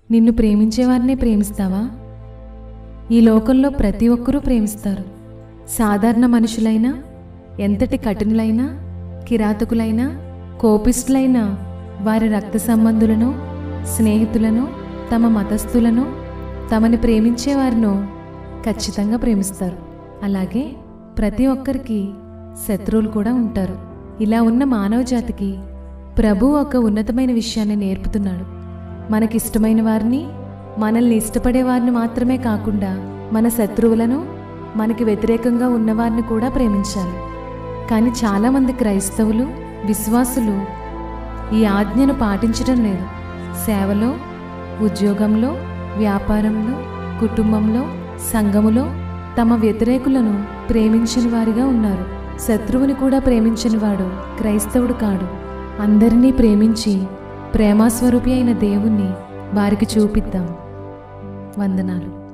నిన్ను ప్రేమించేవారినే ప్రేమిస్తావా ఈ లోకంలో ప్రతి ఒక్కరూ ప్రేమిస్తారు సాధారణ మనుషులైనా ఎంతటి కఠినులైనా కిరాతకులైనా కోపిష్ఠులైనా వారి రక్త సంబంధులను స్నేహితులను తమ మతస్థులను తమని ప్రేమించేవారిను ఖచ్చితంగా ప్రేమిస్తారు అలాగే ప్రతి ఒక్కరికి శత్రువులు కూడా ఉంటారు ఇలా ఉన్న మానవ జాతికి ప్రభు ఒక ఉన్నతమైన విషయాన్ని నేర్పుతున్నాడు మనకిష్టమైన వారిని మనల్ని ఇష్టపడే వారిని మాత్రమే కాకుండా మన శత్రువులను మనకి వ్యతిరేకంగా ఉన్నవారిని కూడా ప్రేమించాలి కానీ చాలామంది క్రైస్తవులు విశ్వాసులు ఈ ఆజ్ఞను పాటించడం లేదు సేవలో ఉద్యోగంలో వ్యాపారంలో కుటుంబంలో సంఘములో తమ వ్యతిరేకులను ప్రేమించిన వారిగా ఉన్నారు శత్రువుని కూడా ప్రేమించని వాడు క్రైస్తవుడు కాడు అందరినీ ప్రేమించి ప్రేమాస్వరూపి అయిన దేవుణ్ణి వారికి చూపిద్దాం వందనాలు